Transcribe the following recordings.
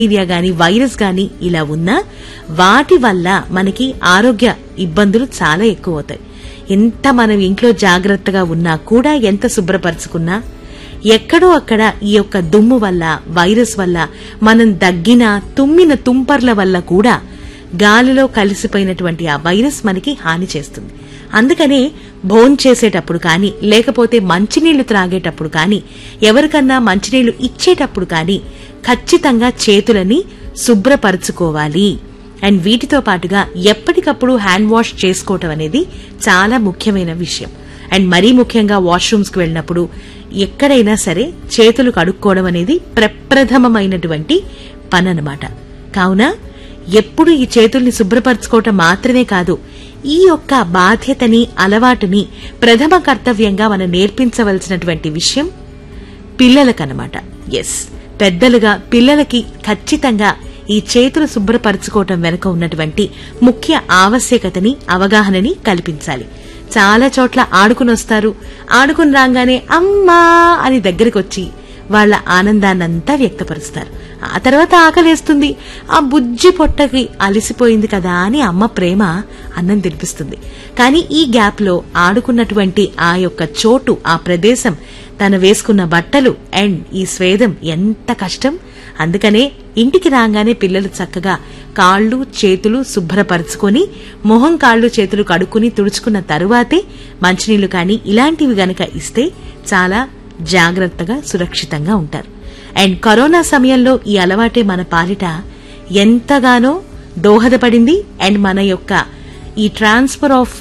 bacteria గాని virus గాని ఇలా ఉన్నా వాటి వల్ల మనకి ఆరోగ్య ఇబ్బందులు చాలా ఎక్కువ అవుతాయి ఎంత మనం ఇంట్లో జాగ్రత్తగా ఉన్నా కూడా ఎంత శుభ్రపరచుకున్నా ఎక్కడో అక్కడ ఈ యొక్క దుమ్ము వల్ల వైరస్ వల్ల మనం దగ్గిన తుమ్మిన తుంపర్ల వల్ల కూడా గాలిలో కలిసిపోయినటువంటి ఆ వైరస్ మనకి హాని చేస్తుంది అందుకనే భోన్ చేసేటప్పుడు కానీ లేకపోతే మంచినీళ్లు త్రాగేటప్పుడు కానీ ఎవరికన్నా మంచినీళ్లు ఇచ్చేటప్పుడు కానీ ఖచ్చితంగా చేతులని శుభ్రపరచుకోవాలి అండ్ వీటితో పాటుగా ఎప్పటికప్పుడు హ్యాండ్ వాష్ చేసుకోవటం అనేది చాలా ముఖ్యమైన విషయం అండ్ మరీ ముఖ్యంగా వాష్రూమ్స్ కి వెళ్ళినప్పుడు ఎక్కడైనా సరే చేతులు కడుక్కోవడం అనేది ప్రప్రథమమైనటువంటి పననమాట కావున ఎప్పుడు ఈ చేతుల్ని శుభ్రపరచుకోవటం మాత్రమే కాదు ఈ యొక్క బాధ్యతని అలవాటుని ప్రథమ కర్తవ్యంగా మనం నేర్పించవలసినటువంటి విషయం పిల్లలకనమాట ఎస్ పెద్దలుగా పిల్లలకి ఖచ్చితంగా ఈ చేతులు శుభ్రపరచుకోవటం వెనుక ఉన్నటువంటి ముఖ్య ఆవశ్యకతని అవగాహనని కల్పించాలి చాలా చోట్ల ఆడుకునొస్తారు ఆడుకుని రాగానే అమ్మా అని దగ్గరికొచ్చి వాళ్ళ ఆనందాన్నంతా వ్యక్తపరుస్తారు ఆ తర్వాత ఆకలేస్తుంది ఆ బుజ్జి పొట్టకి అలసిపోయింది కదా అని అమ్మ ప్రేమ అన్నం తినిపిస్తుంది కానీ ఈ గ్యాప్ లో ఆడుకున్నటువంటి ఆ యొక్క చోటు ఆ ప్రదేశం తను వేసుకున్న బట్టలు అండ్ ఈ స్వేదం ఎంత కష్టం అందుకనే ఇంటికి రాగానే పిల్లలు చక్కగా కాళ్ళు చేతులు శుభ్రపరచుకొని మొహం కాళ్ళు చేతులు కడుక్కుని తుడుచుకున్న తరువాతే మంచినీళ్లు కానీ ఇలాంటివి గనక ఇస్తే చాలా జాగ్రత్తగా సురక్షితంగా ఉంటారు అండ్ కరోనా సమయంలో ఈ అలవాటే మన పాలిట ఎంతగానో దోహదపడింది అండ్ మన యొక్క ఈ ట్రాన్స్ఫర్ ఆఫ్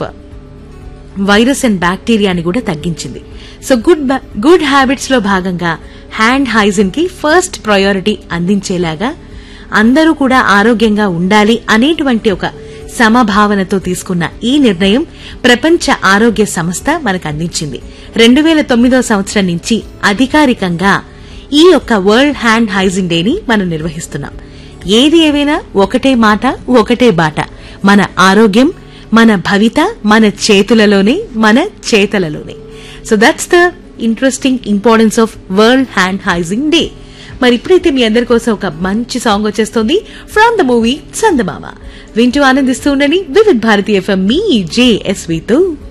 వైరస్ అండ్ బ్యాక్టీరియాని కూడా తగ్గించింది సో గుడ్ గుడ్ హ్యాబిట్స్ లో భాగంగా హ్యాండ్ హైజిన్ కి ఫస్ట్ ప్రయారిటీ అందించేలాగా అందరూ కూడా ఆరోగ్యంగా ఉండాలి అనేటువంటి ఒక సమభావనతో తీసుకున్న ఈ నిర్ణయం ప్రపంచ ఆరోగ్య సంస్థ మనకు అందించింది రెండు వేల తొమ్మిదో సంవత్సరం నుంచి అధికారికంగా ఈ యొక్క వరల్డ్ హ్యాండ్ హైజిన్ డేని మనం నిర్వహిస్తున్నాం ఏది ఏవైనా ఒకటే మాట ఒకటే బాట మన ఆరోగ్యం మన భవిత మన చేతులలోనే మన చేతలలోనే so that's the interesting importance of world hand hygiene day మరి ఇప్పుడైతే మీ అందరి కోసం ఒక మంచి సాంగ్ వచ్చేస్తుంది ఫ్రమ్ ద మూవీ చందమామ వింటూ ఆనందిస్తూ ఉండని వివిధ్ భారతీయ ఎఫ్ఎం మీ జేఎస్వితో